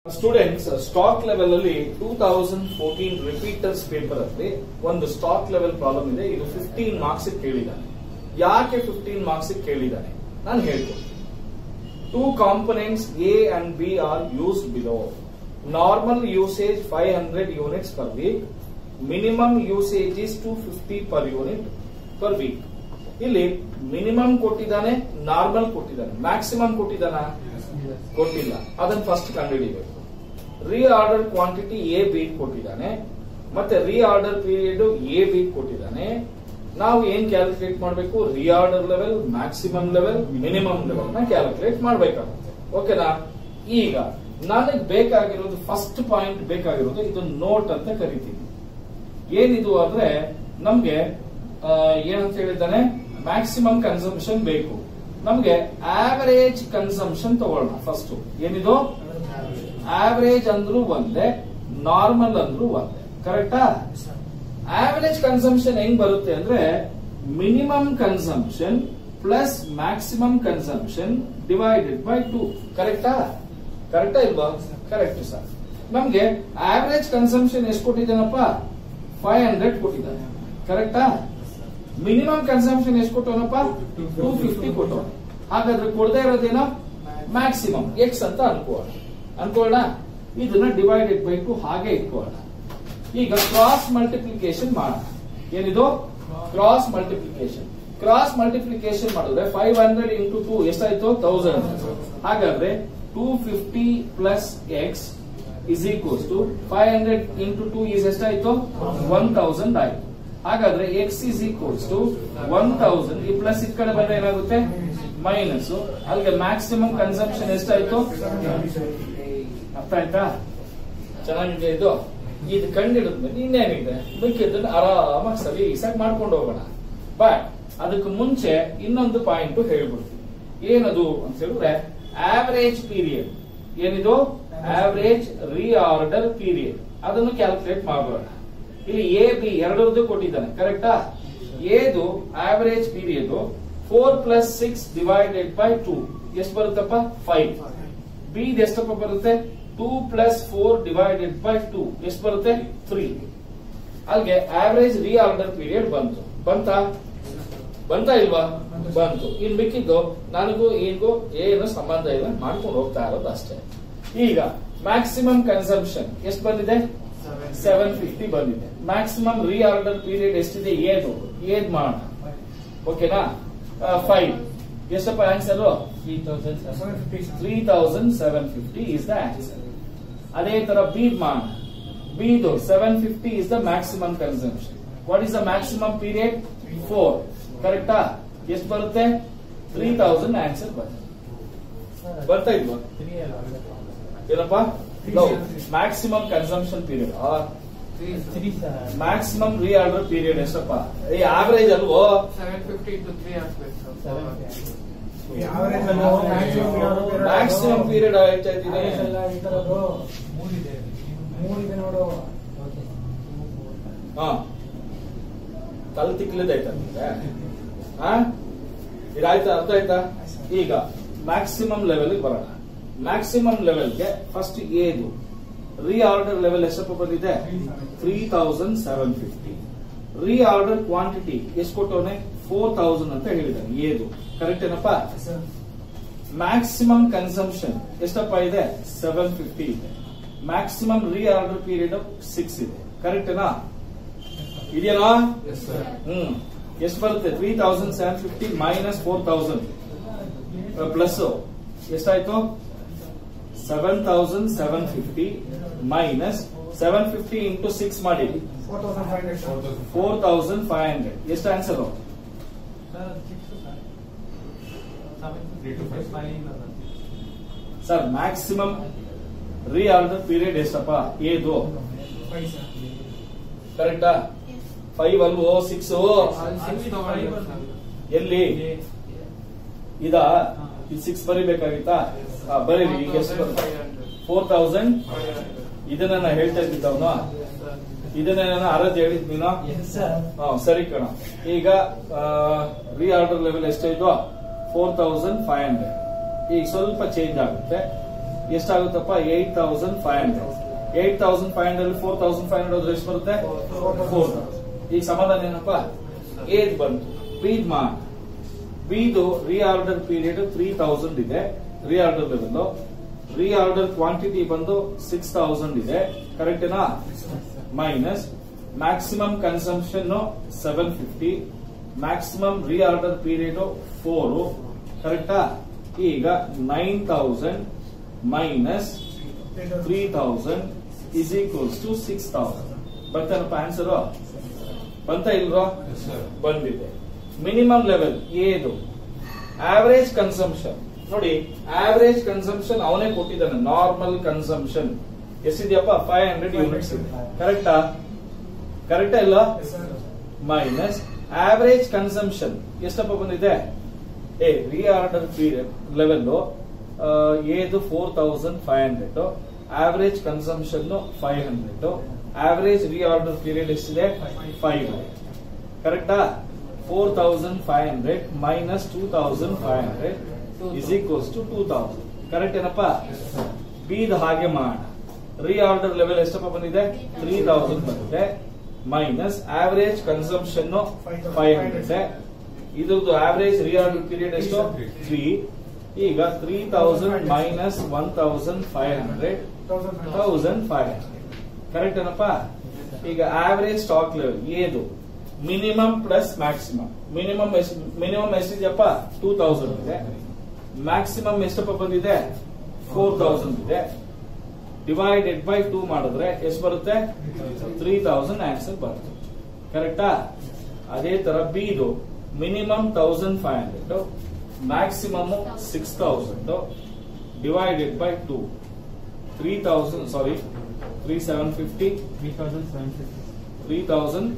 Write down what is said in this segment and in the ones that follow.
students stock level ಅಲ್ಲಿ two thousand fourteen repeaters paper ಅಲ್ಲಿ ಒಂದು ಸ್ಟಾಕ್ ಲೆವೆಲ್ ಪ್ರಾಬ್ಲಮ್ ಇದೆ ಇದು ಫಿಫ್ಟೀನ್ ಮಾರ್ಕ್ಸ್ ಕೇಳಿದ್ದಾನೆ ಯಾಕೆ ಫಿಫ್ಟೀನ್ ಮಾರ್ಕ್ಸ್ ಕೇಳಿದ್ದಾನೆ ನಾನು ಹೇಳ್ತೀನಿ two components A and B are used below normal usage five hundred units per week minimum usage is two fifty per unit per week ಇಲ್ಲಿ minimum ಕೊಟ್ಟಿದ್ದಾನೆ normal ಕೊಟ್ಟಿದ್ದಾನೆ maximum ಕೊಟ್ಟಿದ್ದಾನ ಕೊಟ್ಟಿಲ್ಲ ಅದನ್ನ ಫಸ್ಟ್ ಕಂಡುಹಿಡಿಯಬೇಕು ರೀ ಆರ್ಡರ್ ಕ್ವಾಂಟಿಟಿ ಎ ಬಿ ಕೊಟ್ಟಿದ್ದಾನೆ ಮತ್ತೆ ರೀ ಆರ್ಡರ್ ಪೀರಿಯಡ್ ಎ ಬಿ ಕೊಟ್ಟಿದ್ದಾನೆ ನಾವು ಏನ್ ಕ್ಯಾಲ್ಕುಲೇಟ್ ಮಾಡಬೇಕು reorder level maximum level minimum level ನ ಕ್ಯಾಲ್ಕುಲೇಟ್ ಮಾಡಬೇಕಾಗುತ್ತೆ ಓಕೆನಾ ಈಗ ನನಗೆ ಬೇಕಾಗಿರೋದು ಫಸ್ಟ್ ಪಾಯಿಂಟ್ ಬೇಕಾಗಿರೋದು ಇದು ನೋಟ್ ಅಂತ ಕರಿತೀವಿ ಏನಿದು ಅಂದ್ರೆ ನಮ್ಗೆ ಆ, ಏನಂತ ಹೇಳಿದ್ದಾನೆ ಮ್ಯಾಕ್ಸಿಮಮ್ ಕನ್ಸಂಪ್ಷನ್ ಬೇಕು ನಮ್ಗೆ ಆವರೇಜ್ ಕನ್ಸಂಪ್ಷನ್ ತಗೊಳ್ಳೋಣ ಫಸ್ಟ್ ಏನಿದು ಆವರೇಜ್ ಅಂದ್ರೂ ಒಂದೇ ನಾರ್ಮಲ್ ಅಂದ್ರೂ ಒಂದೇ ಕರೆಕ್ಟಾ ಆವರೇಜ್ ಕನ್ಸಂಪ್ಷನ್ ಹೆಂಗ್ ಬರುತ್ತೆ ಅಂದ್ರೆ minimum consumption plus maximum consumption divided by two ಕರೆಕ್ಟಾ ಕರೆಕ್ಟಾ ಇಲ್ವಾ ಕರೆಕ್ಟ್ ಸರ್ ನಮ್ಗೆ ಆವರೇಜ್ ಕನ್ಸಂಪ್ಷನ್ ಎಷ್ಟು ಕೊಟ್ಟಿದ್ದಾನಪ್ಪ ಫೈವ್ ಹಂಡ್ರೆಡ್ ಕೊಟ್ಟಿದ್ದಾನೆ ಕರೆಕ್ಟಾ ಮಿನಿಮಮ್ ಕನ್ಸಂಪ್ಷನ್ ಎಷ್ಟು ಕೊಟ್ಟವನಪ್ಪ ಟೂ ಫಿಫ್ಟಿ ಕೊಟ್ಟವನು ಹಾಗಾದ್ರೆ ಕೊಡದೇ ಇರೋದೇನೋ ಮ್ಯಾಕ್ಸಿಮಮ್ ಎಕ್ಸ್ ಅಂತ ಅನ್ಕೋಣ ಅನ್ಕೊಳ್ಳೋಣ ಇದನ್ನ ಡಿವೈಡೆಡ್ ಬೈ ಟು ಹಾಗೆ ಇಟ್ಕೊಳ್ಳೋಣ ಈಗ ಕ್ರಾಸ್ ಮಲ್ಟಿಪ್ಲಿಕೇಶನ್ ಮಾಡೋಣ ಏನಿದು ಕ್ರಾಸ್ ಮಲ್ಟಿಪ್ಲಿಕೇಶನ್ ಕ್ರಾಸ್ ಮಲ್ಟಿಪ್ಲಿಕೇಶನ್ ಮಾಡಿದ್ರೆ ಫೈವ್ ಹಂಡ್ರೆಡ್ ಇಂಟು ಟೂ ಎಷ್ಟಾಯ್ತು ತೌಸಂಡ್ ಹಾಗಾದ್ರೆ two fifty plus X is equals to five hundred into two is ಎಷ್ಟಾಯ್ತು ಒನ್ ತೌಸಂಡ್ ಆಯ್ತು ಹಾಗಾದ್ರೆ X is equals to one thousand ಈ plus ಈ ಕಡೆ ಬಂದ್ರೆ ಏನಾಗುತ್ತೆ ಮೈನಸ್ ಅಲ್ಲಿಗೆ ಮ್ಯಾಕ್ಸಿಮಮ್ ಕನ್ಸಂಪ್ಷನ್ ಎಷ್ಟಾಯ್ತು ಅರ್ಥ ಆಯ್ತಾ ಚೆನ್ನಾಗಿದೆ ಇದು ಇದು ಕಂಡಿಡಿದ್ಮೇಲೆ ಇನ್ನೇನಿದೆ ಮಿಕ್ಕಿದ್ದನ್ನ ಆರಾಮಾಗಿ ಸಲೀಸಾಗಿ ಮಾಡ್ಕೊಂಡು ಹೋಗೋಣ ಬಟ್ ಅದಕ್ಕೆ ಮುಂಚೆ ಇನ್ನೊಂದು ಪಾಯಿಂಟ್ ಹೇಳ್ಬಿಡ್ತೀನಿ ಏನದು ಅಂತ ಹೇಳಿದ್ರೆ ಆವರೇಜ್ ಪೀರಿಯಡ್ ಏನಿದು ಆವರೇಜ್ ರೀಆರ್ಡರ್ ಪೀರಿಯಡ್ ಅದನ್ನು ಕ್ಯಾಲ್ಕುಲೇಟ್ ಮಾಡೋಣ ಇಲ್ಲಿ ಎ ಬಿ ಎರಡರದ್ದು ಕೊಟ್ಟಿದ್ದಾನೆ ಕರೆಕ್ಟಾ ಎದು average period four plus six divided by two ಎಷ್ಟು ಬರುತ್ತಪ್ಪ ಫೈವ್ ಬಿ ಎಷ್ಟಪ್ಪ ಬರುತ್ತೆ two plus four divided by two ಎಷ್ಟು ಬರುತ್ತೆ ತ್ರೀ ಅಲ್ಲಿಗೆ ಆವರೇಜ್ ರೀಆರ್ಡರ್ ಪೀರಿಯಡ್ ಬಂತು ಬಂತಾ ಬಂತಾ ಇಲ್ವಾ ಬಂತು ಇನ್ ಮಿಕ್ಕಿದ್ದು ನನಗೂ ಈಗೂ ಏನು ಸಂಬಂಧ ಇಲ್ಲ ಮಾಡ್ಕೊಂಡು ಹೋಗ್ತಾ ಇರೋದು ಅಷ್ಟೇ ಈಗ ಮ್ಯಾಕ್ಸಿಮಮ್ ಕನ್ಸಂಪ್ಷನ್ ಎಷ್ಟು ಬಂದಿದೆ ಸೆವೆನ್ ಫಿಫ್ಟಿ ಬಂದಿದೆ ಮ್ಯಾಕ್ಸಿಮಮ್ ರೀಆರ್ಡರ್ ಪೀರಿಯಡ್ ಎಷ್ಟಿದೆ ಏದು ಏದ್ ಮಾಡೋಣ ಓಕೆನಾ ಫೈವ್ ಎಷ್ಟಪ್ಪ answer three thousand seven fifty is the answer ಅದೇ ತರ ಬೀದ್ ಮಾಡೋಣ ಬೀದು seven fifty is the maximum consumption what is the maximum period four ಕರೆಕ್ಟಾ ಎಷ್ಟು ಬರುತ್ತೆ ತ್ರೀ ತೌಸಂಡ್ ಆನ್ಸರ್ ಬರುತ್ತೆ ಬರ್ತಾ ಇಲ್ವಾ ಏನಪ್ಪ maximum consumption period maximum reorder period ಎಷ್ಟಪ್ಪ ಈ ಆವರೇಜ್ ಅಲ್ವೋ ಸೆವೆನ್ ಫಿಫ್ಟಿ ಇಂಟು ತ್ರೀ ಹಾಕ್ಬೇಕು ಮ್ಯಾಕ್ಸಿಮಮ್ ಪೀರಿಯಡ್ ಹೇಳ್ತಾ ಇದ್ದೀನಿ ನೋಡು ಹಾ ತಲೆ ತಿಕ್ಲಿದೈತ ನಿಮ್ಗೆ ಹಾ ಇದಾಯ್ತಾ ಅರ್ಥ ಆಯ್ತಾ ಈಗ ಮ್ಯಾಕ್ಸಿಮಮ್ ಲೆವೆಲ್ ಬರೋಣ ಮ್ಯಾಕ್ಸಿಮಮ್ ಲೆವೆಲ್ಗೆ ಫಸ್ಟ್ ಏದು ರೀಆರ್ಡರ್ ಲೆವೆಲ್ ಎಷ್ಟಪ್ಪ ಬಂದಿದೆ three thousand seven fifty reorder quantity ಎಷ್ಟು ಕೊಟ್ಟವನೆ ಫೋರ್ ತೌಸಂಡ್ ಅಂತ ಹೇಳಿದ್ದಾನೆ ಏದು ಕರೆಕ್ಟ್ ಏನಪ್ಪ ಮ್ಯಾಕ್ಸಿಮಮ್ ಕನ್ಸಂಪ್ಷನ್ ಎಷ್ಟಪ್ಪ ಇದೆ ಸೆವೆನ್ ಫಿಫ್ಟಿ ಇದೆ ಮ್ಯಾಕ್ಸಿಮಮ್ ರೀಆರ್ಡರ್ ಪೀರಿಯಡ್ ಸಿಕ್ಸ್ ಇದೆ ಕರೆಕ್ಟೇನಾ ಇದೆಯಾ ಎಸ್ ಸರ್ ಹ್ಮ್ ಎಷ್ಟು ಬರುತ್ತೆ three thousand seven fifty minus four thousand plus ಎಷ್ಟಾಯ್ತು seven thousand seven fifty minus seven fifty into six ಮಾಡಿ four thousand five hundred four thousand five hundred ಎಷ್ಟು answer sir maximum reorder period ಎಷ್ಟಪ್ಪ ಏದು five sir ಕರೆಕ್ಟಾ five ಅಲ್ವೋ six ಅಲ್ಲಿ six ತಗೊಂಡಿಲ್ಲ sir ಎಲ್ಲಿ ಇದ ಇದು ಸಿಕ್ಸ್ ಬರಿಬೇಕಾಗಿತ್ತಾ ಹಾ, ಬರೀರಿ ಈಗ ಎಷ್ಟು ಬರುತ್ತೆ ಫೋರ್ ತೌಸಂಡ್ ಇದನ್ನ ನಾನು ಹೇಳ್ತಾ ಇದ್ದಿದ್ದವನು ಇದನ್ನ ನಾನು ಅರದ್ ಹೇಳಿದ್ ನೀನು ಹಾ, ಸರಿ ಕಣ ಈಗ ರೀ ಆರ್ಡರ್ ಲೆವೆಲ್ ಎಷ್ಟಾಯ್ತು ಫೋರ್ ತೌಸಂಡ್ ಫೈವ್ ಹಂಡ್ರೆಡ್ ಈಗ ಸ್ವಲ್ಪ ಚೇಂಜ್ ಆಗುತ್ತೆ ಎಷ್ಟಾಗುತ್ತಪ್ಪ eight thousand five hundred eight thousand five hundred four thousand five hundred ಹೋದ್ರೆ ಎಷ್ಟು ಬರುತ್ತೆ ಫೋರ್ ಈಗ ಸಮಾಧಾನ ಏನಪ್ಪ ಏಜ್ ಬಂತು ಬೀದ್ ಮಾ ಬಿದು ರೀಆರ್ಡರ್ ಪೀರಿಯಡ್ ತ್ರೀ ತೌಸಂಡ್ ಇದೆ ರೀಆರ್ಡರ್ ಲೆವೆಲ್ ರೀಆರ್ಡರ್ ಕ್ವಾಂಟಿಟಿ ಬಂದು ಸಿಕ್ಸ್ ತೌಸಂಡ್ ಇದೆ ಕರೆಕ್ಟೇನಾ minus maximum consumption seven fifty maximum reorder period four ಕರೆಕ್ಟಾ ಈಗ nine thousand minus three thousand is equals to six thousand ಬರ್ತಾನಪ್ಪ ಆನ್ಸರ್ ಬಂತ ಇಲ್ವಾ ಬಂದಿದೆ ಮಿನಿಮಮ್ ಲೆವೆಲ್ ಏದು ಆವರೇಜ್ ಕನ್ಸಂಪ್ಷನ್ ನೋಡಿ ಆವರೇಜ್ ಕನ್ಸಂಪ್ಷನ್ ಅವನೇ ಕೊಟ್ಟಿದ್ದಾನೆ ನಾರ್ಮಲ್ ಕನ್ಸಂಪ್ಷನ್ ಎಷ್ಟಿದೆಯಪ್ಪ ಫೈವ್ ಹಂಡ್ರೆಡ್ ಯೂನಿಟ್ಸ್ ಇದೆ ಕರೆಕ್ಟಾ ಕರೆಕ್ಟಾ ಇಲ್ಲ ಮೈನಸ್ ಆವರೇಜ್ ಕನ್ಸಂಪ್ಷನ್ ಎಷ್ಟಪ್ಪ ಬಂದಿದೆ ಏ ರೀಆರ್ಡರ್ ಪೀರಿಯಡ್ ಲೆವೆಲ್ ಏದು four thousand five hundred average consumption five hundred average reorder period ಎಷ್ಟಿದೆ ಫೈವ್ ಹಂಡ್ರೆಡ್ ಕರೆಕ್ಟಾ four thousand five hundred minus two thousand five hundred is equals to two thousand correct ಏನಪ್ಪ ಬೀದ್ ಹಾಗೆ ಮಾಡ reorder level ಎಷ್ಟಪ್ಪ ಬಂದಿದೆ three thousand ಬಂದಿದೆ minus average consumption five hundred ಇದ್ರದ್ದು ಆವರೇಜ್ ರೀಆರ್ಡರ್ ಪೀರಿಯಡ್ ಎಷ್ಟು ತ್ರೀ ಈಗ three thousand minus one thousand five hundred thousand five hundred correct ಏನಪ್ಪ ಈಗ ಆವರೇಜ್ ಸ್ಟಾಕ್ ಲೆವೆಲ್ ಏದು minimum plus maximum minimum minimum ಎಷ್ಟಿದೆಯಪ್ಪ ಟೂ ತೌಸಂಡ್ ಇದೆ maximum ಎಷ್ಟಪ್ಪ ಬಂದಿದೆ ಫೋರ್ ತೌಸಂಡ್ ಇದೆ ಡಿವೈಡೆಡ್ ಬೈ ಟೂ ಮಾಡಿದ್ರೆ ಎಷ್ಟು ಬರುತ್ತೆ ತ್ರೀ ತೌಸಂಡ್ ಆನ್ಸರ್ ಬರುತ್ತೆ ಕರೆಕ್ಟಾ ಅದೇ ತರ ಬಿದು minimum thousand five hundred maximum six thousand divided by two three thousand sorry three seven fifty three thousand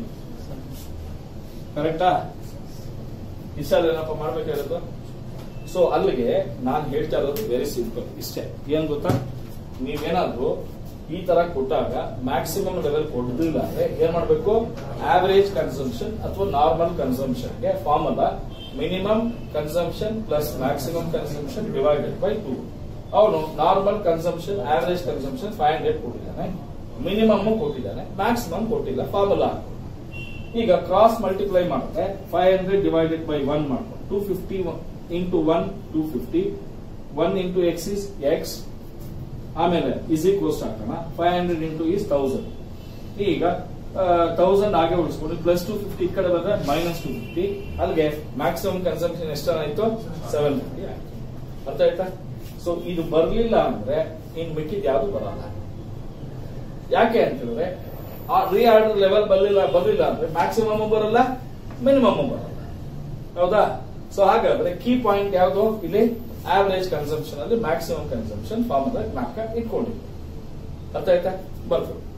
ಕರೆಕ್ಟಾ ಇಷ್ಟೇನಪ್ಪ ಮಾಡ್ಬೇಕಾಗಿರೋದು ಸೊ ಅಲ್ಲಿಗೆ ನಾನು ಹೇಳ್ತಾ ಇರೋದು ವೆರಿ ಸಿಂಪಲ್ ಇಷ್ಟೇ ಏನ್ ಗೊತ್ತಾ ನೀವೇನಾದ್ರೂ ಈ ತರ ಕೊಟ್ಟಾಗ ಮ್ಯಾಕ್ಸಿಮಮ್ ಲೆವೆಲ್ ಕೊಡಲಿಲ್ಲ ಅಂದ್ರೆ ಏನ್ ಮಾಡ್ಬೇಕು ಆವರೇಜ್ ಕನ್ಸಂಪ್ಷನ್ ಅಥವಾ ನಾರ್ಮಲ್ ಕನ್ಸಂಪ್ಷನ್ ಗೆ formula minimum consumption plus maximum consumption divided by two ಅವನು normal consumption average consumption five hundred ಕೊಟ್ಟಿದ್ದಾನೆ ಮಿನಿಮಮ್ ಕೊಟ್ಟಿದ್ದಾನೆ ಮ್ಯಾಕ್ಸಿಮಮ್ ಕೊಟ್ಟಿಲ್ಲ ಫಾರ್ಮುಲಾ ಈಗ ಕ್ರಾಸ್ ಮಲ್ಟಿಪ್ಲೈ ಮಾಡುತ್ತೆ five hundred divided by one ಮಾಡ್ಕೊಂಡು two fifty into one two fifty one into x is x ಆಮೇಲೆ is equals ಹಾಕೋಣ five hundred into is thousand ಈಗ thousand ಹಾಗೆ ಉಳಿಸ್ಕೊಂಡು ಪ್ಲಸ್ ಟು ಫಿಫ್ಟಿ ಈ ಕಡೆ ಬಂದ್ರೆ ಮೈನಸ್ ಟು ಫಿಫ್ಟಿ ಅಲ್ಲಿಗೆ ಮ್ಯಾಕ್ಸಿಮಮ್ ಕನ್ಸಂಪ್ಷನ್ ಎಷ್ಟಾಯ್ತು ಸೆವೆನ್ ಫಿಫ್ಟಿ ಆಯ್ತು ಅರ್ಥ ಆಯ್ತಾ ಸೊ ಇದು ಬರ್ಲಿಲ್ಲ ಅಂದ್ರೆ ಇನ್ ಮಿಕ್ಕಿದ್ ಯಾವ್ದು ಬರಲ್ಲ ಯಾಕೆ ಅಂತ ಹೇಳಿದ್ರೆ ಆ ರೀ ಆರ್ಡರ್ ಲೆವೆಲ್ ಬರಲಿಲ್ಲ ಬರಲಿಲ್ಲ ಅಂದ್ರೆ ಮ್ಯಾಕ್ಸಿಮಮ್ ಬರಲ್ಲ ಮಿನಿಮಮ್ ಬರಲ್ಲ ಹೌದಾ ಸೊ ಹಾಗಾದ್ರೆ ಕೀ ಪಾಯಿಂಟ್ ಯಾವುದು ಇಲ್ಲಿ ಆವರೇಜ್ ಕನ್ಸಂಪ್ಷನ್ ಅಲ್ಲಿ ಮ್ಯಾಕ್ಸಿಮಮ್ ಕನ್ಸಂಪ್ಷನ್ ಫಾರ್ಮುಲಾ ನಾಲ್ಕ ಇಟ್ಕೊಂಡಿದ್ವಿ ಅರ್ಥ ಆಯ್ತಾ ಬರ್ಬೇಕು